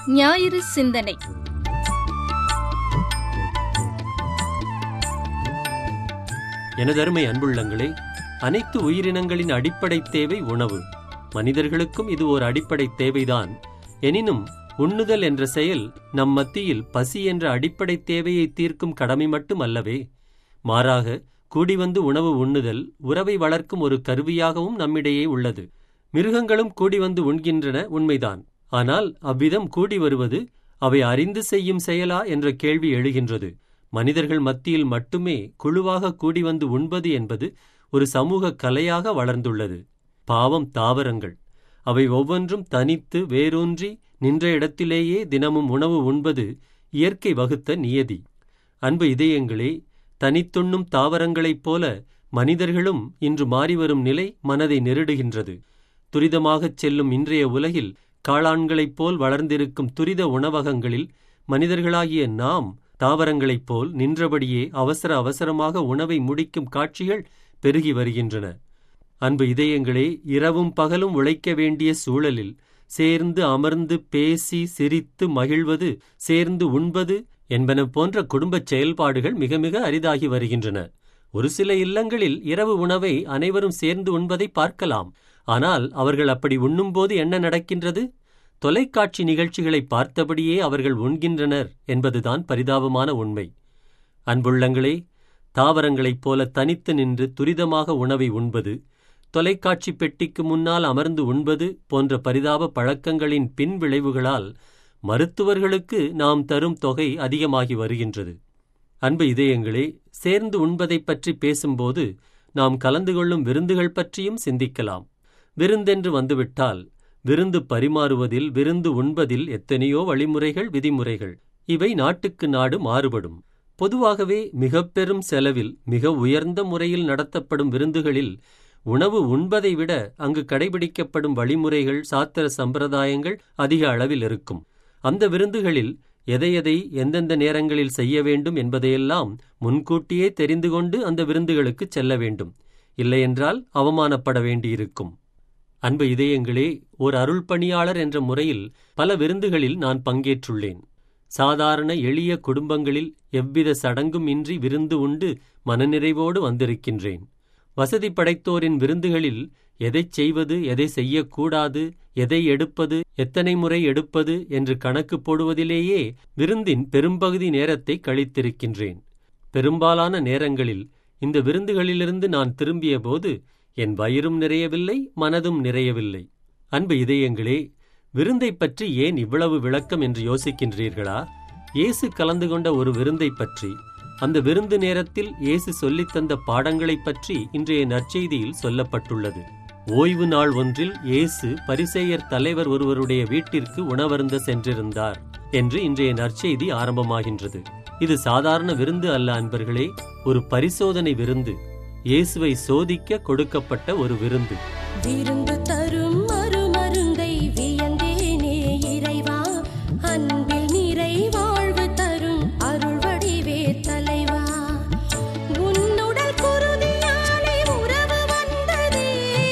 ஞாயிறு சிந்தனை எனதருமை அன்புள்ளங்களே அனைத்து உயிரினங்களின் அடிப்படை தேவை உணவு மனிதர்களுக்கும் இது ஒரு அடிப்படை தேவைதான் எனினும் உண்ணுதல் என்ற செயல் நம் மத்தியில் பசி என்ற அடிப்படை தேவையை தீர்க்கும் கடமை மட்டும் அல்லவே மாறாக கூடி வந்து உணவு உண்ணுதல் உறவை வளர்க்கும் ஒரு கருவியாகவும் நம்மிடையே உள்ளது மிருகங்களும் கூடி வந்து உண்கின்றன உண்மைதான் ஆனால் அவ்விதம் கூடி வருவது அவை அறிந்து செய்யும் செயலா என்ற கேள்வி எழுகின்றது மனிதர்கள் மத்தியில் மட்டுமே குழுவாக கூடி வந்து உண்பது என்பது ஒரு சமூக கலையாக வளர்ந்துள்ளது பாவம் தாவரங்கள் அவை ஒவ்வொன்றும் தனித்து வேரூன்றி நின்ற இடத்திலேயே தினமும் உணவு உண்பது இயற்கை வகுத்த நியதி அன்பு இதயங்களே தனித்துண்ணும் தாவரங்களைப் போல மனிதர்களும் இன்று மாறிவரும் நிலை மனதை நெருடுகின்றது துரிதமாகச் செல்லும் இன்றைய உலகில் காளான்களைப் போல் வளர்ந்திருக்கும் துரித உணவகங்களில் மனிதர்களாகிய நாம் தாவரங்களைப் போல் நின்றபடியே அவசர அவசரமாக உணவை முடிக்கும் காட்சிகள் பெருகி வருகின்றன அன்பு இதயங்களே இரவும் பகலும் உழைக்க வேண்டிய சூழலில் சேர்ந்து அமர்ந்து பேசி சிரித்து மகிழ்வது சேர்ந்து உண்பது என்பன போன்ற குடும்பச் செயல்பாடுகள் மிக மிக அரிதாகி வருகின்றன ஒரு சில இல்லங்களில் இரவு உணவை அனைவரும் சேர்ந்து உண்பதை பார்க்கலாம் ஆனால் அவர்கள் அப்படி உண்ணும்போது என்ன நடக்கின்றது தொலைக்காட்சி நிகழ்ச்சிகளை பார்த்தபடியே அவர்கள் உண்கின்றனர் என்பதுதான் பரிதாபமான உண்மை அன்புள்ளங்களே தாவரங்களைப் போல தனித்து நின்று துரிதமாக உணவை உண்பது தொலைக்காட்சி பெட்டிக்கு முன்னால் அமர்ந்து உண்பது போன்ற பரிதாப பழக்கங்களின் பின் விளைவுகளால் மருத்துவர்களுக்கு நாம் தரும் தொகை அதிகமாகி வருகின்றது அன்பு இதயங்களே சேர்ந்து உண்பதைப் பற்றி பேசும்போது நாம் கலந்து கொள்ளும் விருந்துகள் பற்றியும் சிந்திக்கலாம் விருந்தென்று வந்துவிட்டால் விருந்து பரிமாறுவதில் விருந்து உண்பதில் எத்தனையோ வழிமுறைகள் விதிமுறைகள் இவை நாட்டுக்கு நாடு மாறுபடும் பொதுவாகவே மிக பெரும் செலவில் மிக உயர்ந்த முறையில் நடத்தப்படும் விருந்துகளில் உணவு உண்பதை விட அங்கு கடைபிடிக்கப்படும் வழிமுறைகள் சாத்திர சம்பிரதாயங்கள் அதிக அளவில் இருக்கும் அந்த விருந்துகளில் எதை எதை எந்தெந்த நேரங்களில் செய்ய வேண்டும் என்பதையெல்லாம் முன்கூட்டியே தெரிந்து கொண்டு அந்த விருந்துகளுக்கு செல்ல வேண்டும் இல்லையென்றால் அவமானப்பட வேண்டியிருக்கும் அன்பு இதயங்களே ஓர் அருள் பணியாளர் என்ற முறையில் பல விருந்துகளில் நான் பங்கேற்றுள்ளேன் சாதாரண எளிய குடும்பங்களில் எவ்வித சடங்கும் இன்றி விருந்து உண்டு மனநிறைவோடு வந்திருக்கின்றேன் வசதி படைத்தோரின் விருந்துகளில் எதைச் செய்வது எதை செய்யக்கூடாது எதை எடுப்பது எத்தனை முறை எடுப்பது என்று கணக்கு போடுவதிலேயே விருந்தின் பெரும்பகுதி நேரத்தை கழித்திருக்கின்றேன் பெரும்பாலான நேரங்களில் இந்த விருந்துகளிலிருந்து நான் திரும்பியபோது என் வயிறும் நிறையவில்லை மனதும் நிறையவில்லை அன்பு இதயங்களே விருந்தை பற்றி ஏன் இவ்வளவு விளக்கம் என்று யோசிக்கின்றீர்களா இயேசு கலந்து கொண்ட ஒரு விருந்தை பற்றி அந்த விருந்து நேரத்தில் இயேசு சொல்லித் தந்த பாடங்களைப் பற்றி இன்றைய நற்செய்தியில் சொல்லப்பட்டுள்ளது ஓய்வு நாள் ஒன்றில் இயேசு பரிசேயர் தலைவர் ஒருவருடைய வீட்டிற்கு உணவருந்த சென்றிருந்தார் என்று இன்றைய நற்செய்தி ஆரம்பமாகின்றது இது சாதாரண விருந்து அல்ல அன்பர்களே ஒரு பரிசோதனை விருந்து இயேசுவை சோதிக்க கொடுக்கப்பட்ட ஒரு விருந்து விருந்து தரும் மறுமருந்தை வியந்தேனே இறைவா அன்பில் நிறை வாழ்வு தரும் அருள் வடிவே தலைவா உன்னுடல் குருதியாலே உறவு வந்ததே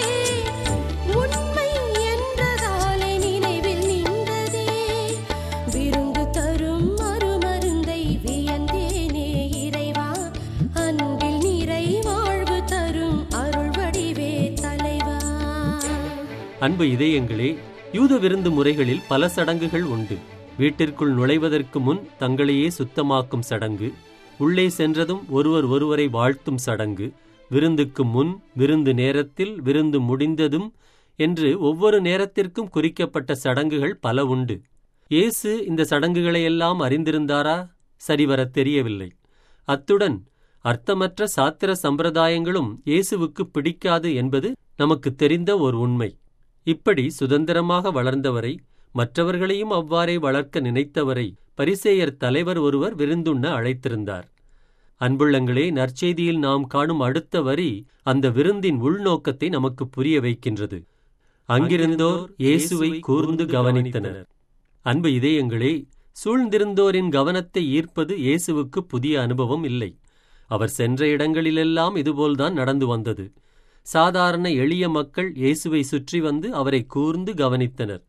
உண்மை என்றதாலே நினைவில் நின்றதே விருந்து தரும் மறுமருந்தை வியந்தேனே இறைவா அன்பில் நிறை வாழ்வு தரும் அருள் வடிவே தலைவா அன்பு இதயங்களே யூத விருந்து முறைகளில் பல சடங்குகள் உண்டு வீட்டிற்குள் நுழைவதற்கு முன் தங்களையே சுத்தமாக்கும் சடங்கு உள்ளே சென்றதும் ஒருவர் ஒருவரை வாழ்த்தும் சடங்கு விருந்துக்கு முன் விருந்து நேரத்தில் விருந்து முடிந்ததும் என்று ஒவ்வொரு நேரத்திற்கும் குறிக்கப்பட்ட சடங்குகள் பல உண்டு இயேசு இந்த சடங்குகளையெல்லாம் அறிந்திருந்தாரா சரிவரத் தெரியவில்லை அத்துடன் அர்த்தமற்ற சாத்திர சம்பிரதாயங்களும் இயேசுவுக்கு பிடிக்காது என்பது நமக்கு தெரிந்த ஒரு உண்மை இப்படி சுதந்திரமாக வளர்ந்தவரை மற்றவர்களையும் அவ்வாறே வளர்க்க நினைத்தவரை பரிசேயர் தலைவர் ஒருவர் விருந்துண்ண அழைத்திருந்தார் அன்புள்ளங்களே நற்செய்தியில் நாம் காணும் அடுத்த வரி அந்த விருந்தின் உள்நோக்கத்தை நமக்கு புரிய வைக்கின்றது அங்கிருந்தோர் இயேசுவை கூர்ந்து கவனித்தனர் அன்பு இதயங்களே சூழ்ந்திருந்தோரின் கவனத்தை ஈர்ப்பது இயேசுவுக்கு புதிய அனுபவம் இல்லை அவர் சென்ற இடங்களிலெல்லாம் இதுபோல்தான் நடந்து வந்தது சாதாரண எளிய மக்கள் இயேசுவை சுற்றி வந்து அவரை கூர்ந்து கவனித்தனர்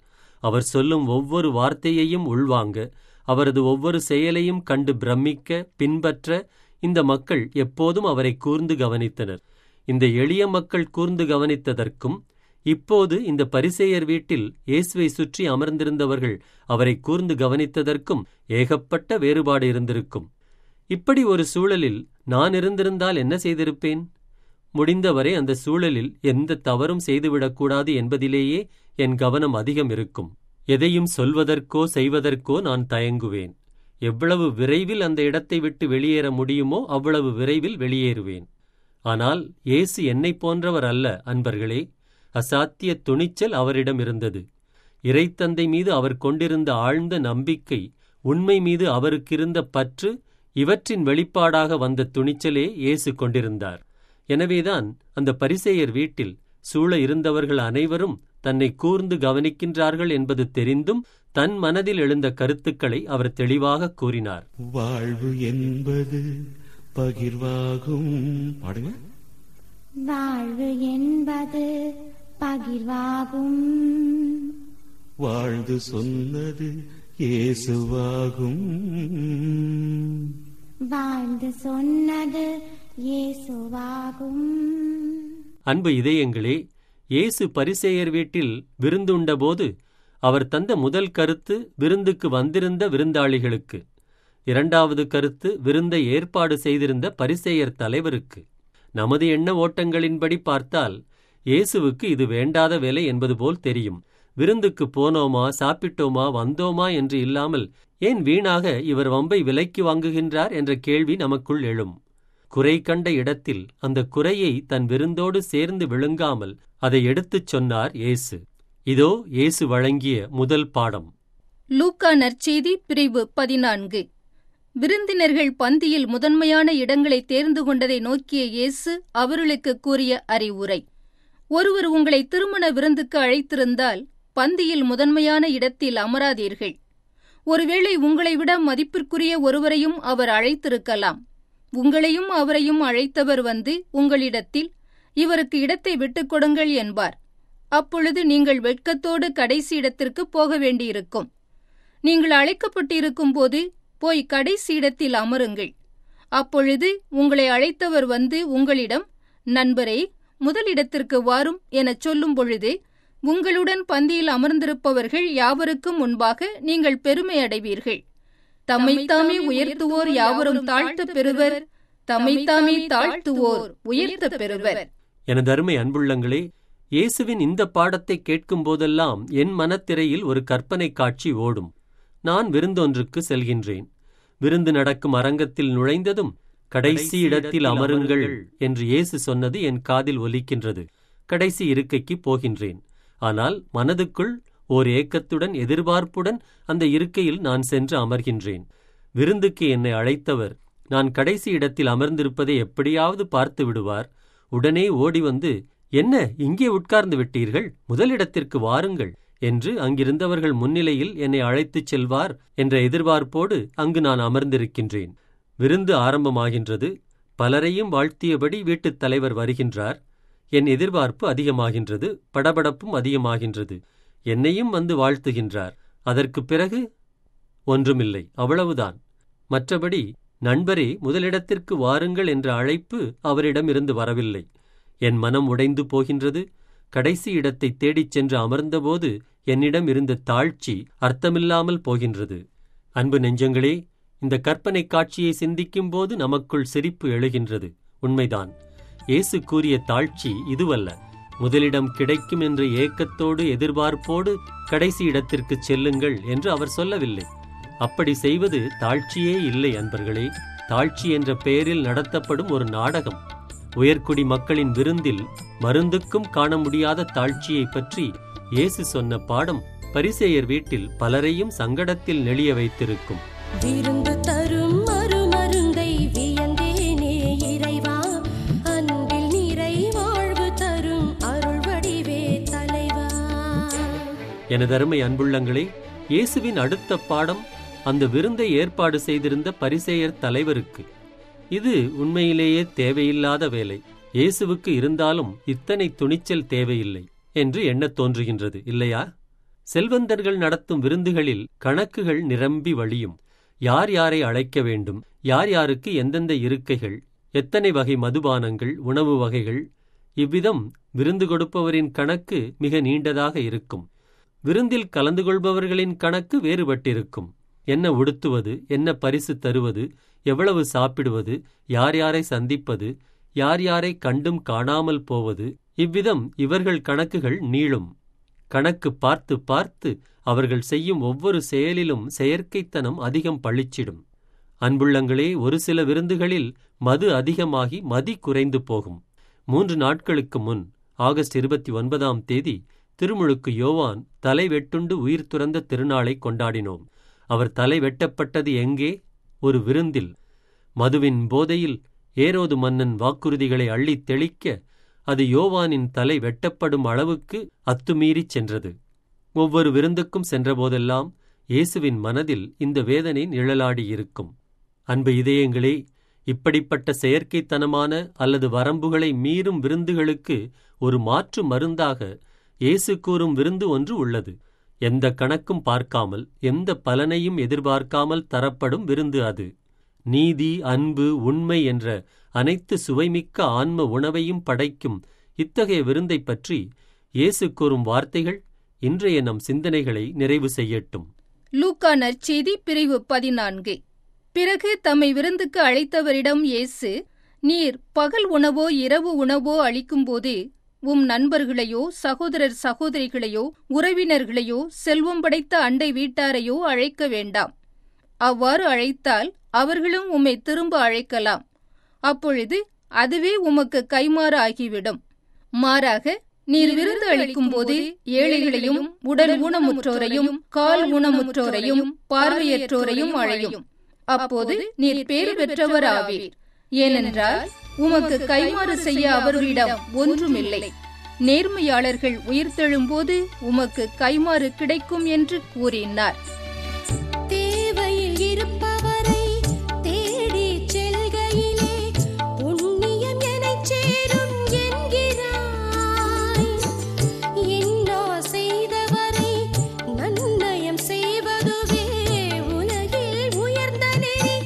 அவர் சொல்லும் ஒவ்வொரு வார்த்தையையும் உள்வாங்க அவரது ஒவ்வொரு செயலையும் கண்டு பிரமிக்க பின்பற்ற இந்த மக்கள் எப்போதும் அவரை கூர்ந்து கவனித்தனர் இந்த எளிய மக்கள் கூர்ந்து கவனித்ததற்கும் இப்போது இந்த பரிசேயர் வீட்டில் இயேசுவை சுற்றி அமர்ந்திருந்தவர்கள் அவரை கூர்ந்து கவனித்ததற்கும் ஏகப்பட்ட வேறுபாடு இருந்திருக்கும் இப்படி ஒரு சூழலில் நான் இருந்திருந்தால் என்ன செய்திருப்பேன் முடிந்தவரை அந்த சூழலில் எந்த தவறும் செய்துவிடக்கூடாது என்பதிலேயே என் கவனம் அதிகம் இருக்கும் எதையும் சொல்வதற்கோ செய்வதற்கோ நான் தயங்குவேன் எவ்வளவு விரைவில் அந்த இடத்தை விட்டு வெளியேற முடியுமோ அவ்வளவு விரைவில் வெளியேறுவேன் ஆனால் இயேசு என்னைப் போன்றவர் அல்ல அன்பர்களே அசாத்திய துணிச்சல் அவரிடம் இருந்தது இறைத்தந்தை மீது அவர் கொண்டிருந்த ஆழ்ந்த நம்பிக்கை உண்மை மீது அவருக்கிருந்த பற்று இவற்றின் வெளிப்பாடாக வந்த துணிச்சலே இயேசு கொண்டிருந்தார் எனவேதான் அந்த பரிசேயர் வீட்டில் சூழ இருந்தவர்கள் அனைவரும் தன்னை கூர்ந்து கவனிக்கின்றார்கள் என்பது தெரிந்தும் தன் மனதில் எழுந்த கருத்துக்களை அவர் தெளிவாக கூறினார் வாழ்வு என்பது பகிர்வாகும் பாடுங்க வாழ்வு என்பது பகிர்வாகும் வாழ்ந்து சொன்னது இயேசுவாகும் வாழ்ந்து சொன்னது இயேசுவாகும் அன்பு இதயங்களே இயேசு பரிசேயர் வீட்டில் விருந்துண்டபோது அவர் தந்த முதல் கருத்து விருந்துக்கு வந்திருந்த விருந்தாளிகளுக்கு இரண்டாவது கருத்து விருந்தை ஏற்பாடு செய்திருந்த பரிசேயர் தலைவருக்கு நமது எண்ண ஓட்டங்களின்படி பார்த்தால் இயேசுவுக்கு இது வேண்டாத வேலை என்பது போல் தெரியும் விருந்துக்கு போனோமா சாப்பிட்டோமா வந்தோமா என்று இல்லாமல் ஏன் வீணாக இவர் வம்பை விலைக்கு வாங்குகின்றார் என்ற கேள்வி நமக்குள் எழும் குறை கண்ட இடத்தில் அந்த குறையை தன் விருந்தோடு சேர்ந்து விழுங்காமல் அதை எடுத்துச் சொன்னார் இயேசு இதோ இயேசு வழங்கிய முதல் பாடம் லூக்கா நற்செய்தி பிரிவு பதினான்கு விருந்தினர்கள் பந்தியில் முதன்மையான இடங்களை தேர்ந்து கொண்டதை நோக்கிய இயேசு அவர்களுக்கு கூறிய அறிவுரை ஒருவர் உங்களை திருமண விருந்துக்கு அழைத்திருந்தால் பந்தியில் முதன்மையான இடத்தில் அமராதீர்கள் ஒருவேளை உங்களை விட மதிப்பிற்குரிய ஒருவரையும் அவர் அழைத்திருக்கலாம் உங்களையும் அவரையும் அழைத்தவர் வந்து உங்களிடத்தில் இவருக்கு இடத்தை விட்டுக் கொடுங்கள் என்பார் அப்பொழுது நீங்கள் வெட்கத்தோடு கடைசி இடத்திற்கு போக வேண்டியிருக்கும் நீங்கள் அழைக்கப்பட்டிருக்கும் போது போய் கடைசி இடத்தில் அமருங்கள் அப்பொழுது உங்களை அழைத்தவர் வந்து உங்களிடம் நண்பரே முதலிடத்திற்கு வாரும் எனச் சொல்லும் பொழுது உங்களுடன் பந்தியில் அமர்ந்திருப்பவர்கள் யாவருக்கும் முன்பாக நீங்கள் பெருமை அடைவீர்கள் தம்மைத்தாமே உயர்த்துவோர் யாவரும் தாழ்த்தப் பெறுவர் தம்மைத்தாமே தாழ்த்துவோர் உயர்த்தப் பெறுவர் எனது அருமை அன்புள்ளங்களே இயேசுவின் இந்த பாடத்தை கேட்கும் போதெல்லாம் என் மனத்திரையில் ஒரு கற்பனை காட்சி ஓடும் நான் விருந்தொன்றுக்கு செல்கின்றேன் விருந்து நடக்கும் அரங்கத்தில் நுழைந்ததும் கடைசி இடத்தில் அமருங்கள் என்று இயேசு சொன்னது என் காதில் ஒலிக்கின்றது கடைசி இருக்கைக்கு போகின்றேன் ஆனால் மனதுக்குள் ஓர் ஏக்கத்துடன் எதிர்பார்ப்புடன் அந்த இருக்கையில் நான் சென்று அமர்கின்றேன் விருந்துக்கு என்னை அழைத்தவர் நான் கடைசி இடத்தில் அமர்ந்திருப்பதை எப்படியாவது பார்த்து விடுவார் உடனே ஓடி வந்து என்ன இங்கே உட்கார்ந்து விட்டீர்கள் முதலிடத்திற்கு வாருங்கள் என்று அங்கிருந்தவர்கள் முன்னிலையில் என்னை அழைத்துச் செல்வார் என்ற எதிர்பார்ப்போடு அங்கு நான் அமர்ந்திருக்கின்றேன் விருந்து ஆரம்பமாகின்றது பலரையும் வாழ்த்தியபடி வீட்டுத் தலைவர் வருகின்றார் என் எதிர்பார்ப்பு அதிகமாகின்றது படபடப்பும் அதிகமாகின்றது என்னையும் வந்து வாழ்த்துகின்றார் அதற்குப் பிறகு ஒன்றுமில்லை அவ்வளவுதான் மற்றபடி நண்பரே முதலிடத்திற்கு வாருங்கள் என்ற அழைப்பு அவரிடமிருந்து வரவில்லை என் மனம் உடைந்து போகின்றது கடைசி இடத்தை தேடிச் சென்று அமர்ந்தபோது என்னிடம் இருந்த தாழ்ச்சி அர்த்தமில்லாமல் போகின்றது அன்பு நெஞ்சங்களே இந்த கற்பனை காட்சியை சிந்திக்கும்போது நமக்குள் சிரிப்பு எழுகின்றது உண்மைதான் இயேசு கூறிய தாழ்ச்சி இதுவல்ல முதலிடம் கிடைக்கும் என்ற ஏக்கத்தோடு எதிர்பார்ப்போடு கடைசி இடத்திற்குச் செல்லுங்கள் என்று அவர் சொல்லவில்லை அப்படி செய்வது தாழ்ச்சியே இல்லை அன்பர்களே தாழ்ச்சி என்ற பெயரில் நடத்தப்படும் ஒரு நாடகம் உயர்குடி மக்களின் விருந்தில் மருந்துக்கும் காண முடியாத தாழ்ச்சியை பற்றி இயேசு சொன்ன பாடம் பரிசேயர் வீட்டில் பலரையும் சங்கடத்தில் நெளிய வைத்திருக்கும் விருந்து தரும் மறுமருந்தை வியந்தேனே இறைவா அன்பில் நிறை வாழ்வு தரும் அருள் வடிவே தலைவா எனதருமை அன்புள்ளங்களே இயேசுவின் அடுத்த பாடம் அந்த விருந்தை ஏற்பாடு செய்திருந்த பரிசேயர் தலைவருக்கு இது உண்மையிலேயே தேவையில்லாத வேலை இயேசுவுக்கு இருந்தாலும் இத்தனை துணிச்சல் தேவையில்லை என்று எண்ணத் தோன்றுகின்றது இல்லையா செல்வந்தர்கள் நடத்தும் விருந்துகளில் கணக்குகள் நிரம்பி வழியும் யார் யாரை அழைக்க வேண்டும் யார் யாருக்கு எந்தெந்த இருக்கைகள் எத்தனை வகை மதுபானங்கள் உணவு வகைகள் இவ்விதம் விருந்து கொடுப்பவரின் கணக்கு மிக நீண்டதாக இருக்கும் விருந்தில் கலந்து கொள்பவர்களின் கணக்கு வேறுபட்டிருக்கும் என்ன உடுத்துவது என்ன பரிசு தருவது எவ்வளவு சாப்பிடுவது யார் யாரை சந்திப்பது யார் யாரை கண்டும் காணாமல் போவது இவ்விதம் இவர்கள் கணக்குகள் நீளும் கணக்கு பார்த்து பார்த்து அவர்கள் செய்யும் ஒவ்வொரு செயலிலும் செயற்கைத்தனம் அதிகம் பளிச்சிடும் அன்புள்ளங்களே ஒரு சில விருந்துகளில் மது அதிகமாகி மதி குறைந்து போகும் மூன்று நாட்களுக்கு முன் ஆகஸ்ட் இருபத்தி ஒன்பதாம் தேதி திருமுழுக்கு யோவான் தலை வெட்டுண்டு உயிர் துறந்த திருநாளை கொண்டாடினோம் அவர் தலை வெட்டப்பட்டது எங்கே ஒரு விருந்தில் மதுவின் போதையில் ஏரோது மன்னன் வாக்குறுதிகளை அள்ளித் தெளிக்க அது யோவானின் தலை வெட்டப்படும் அளவுக்கு அத்துமீறிச் சென்றது ஒவ்வொரு விருந்துக்கும் சென்றபோதெல்லாம் இயேசுவின் மனதில் இந்த வேதனை நிழலாடியிருக்கும் அன்பு இதயங்களே இப்படிப்பட்ட செயற்கைத்தனமான அல்லது வரம்புகளை மீறும் விருந்துகளுக்கு ஒரு மாற்று மருந்தாக இயேசு கூறும் விருந்து ஒன்று உள்ளது எந்த கணக்கும் பார்க்காமல் எந்த பலனையும் எதிர்பார்க்காமல் தரப்படும் விருந்து அது நீதி அன்பு உண்மை என்ற அனைத்து சுவைமிக்க ஆன்ம உணவையும் படைக்கும் இத்தகைய விருந்தைப் பற்றி இயேசு கூறும் வார்த்தைகள் இன்றைய நம் சிந்தனைகளை நிறைவு செய்யட்டும் லூக்கா நற்செய்தி பிரிவு பதினான்கு பிறகு தம்மை விருந்துக்கு அழைத்தவரிடம் இயேசு நீர் பகல் உணவோ இரவு உணவோ அளிக்கும்போது உம் நண்பர்களையோ சகோதரர் சகோதரிகளையோ உறவினர்களையோ செல்வம் படைத்த அண்டை வீட்டாரையோ அழைக்க வேண்டாம் அவ்வாறு அழைத்தால் அவர்களும் உம்மை திரும்ப அழைக்கலாம் அப்பொழுது அதுவே உமக்கு கைமாறு ஆகிவிடும் மாறாக நீர் விருந்து அளிக்கும்போது ஏழைகளையும் உடல் ஊனமுற்றோரையும் கால் ஊனமுற்றோரையும் பார்வையற்றோரையும் அழையும் அப்போது நீர் பேறு பெற்றவர் ஆவீர் ஏனென்றால் உமக்கு கைமாறு செய்ய அவர்களிடம் ஒன்றுமில்லை நேர்மையாளர்கள் உயிர்த்தெழும்போது உமக்கு கைமாறு கிடைக்கும் என்று கூறினார் தேவையில் இருப்பவரை தேடிச் செல்கையிலே புண்ணியம் எனச் சேரும் என்கிறாய் என்னா செய்தவரை நன்னயம் செய்வதுவே உலகில் உயர்ந்த நெறி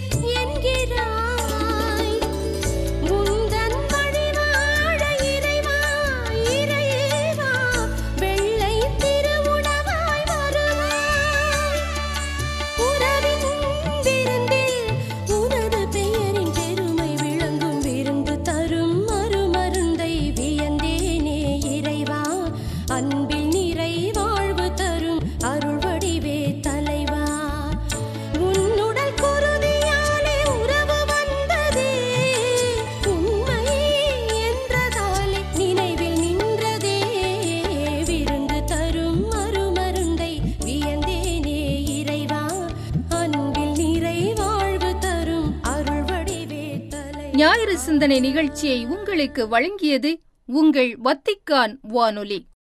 என்கிறாய் உந்தன் வழிவாழ இறைவா இறைவா வெள்ளை திருவுணவாய் வருவாய் உறவின் விருந்தில் உனது பெயரின் பெருமை விளங்கும் விருந்து தரும் மறுமருந்தை வியந்தேனே இறைவா அன்பில் நிறை வாழ்வு தரும் அருள் வடிவே தலைவா உன்னுடல் குருதியாலே உறவு வந்ததே உண்மை என்றதாலே நினைவில் நின்றதே விருந்து தரும் மறுமருந்தை வியந்தேனே இறைவா அன்பில் நிறை வாழ்வு தரும் அருள் வடிவே தலை ஞாயிறு சிந்தனை நிகழ்ச்சியை உங்களுக்கு வழங்கியது உங்கள் வத்திக்கான் வானொலி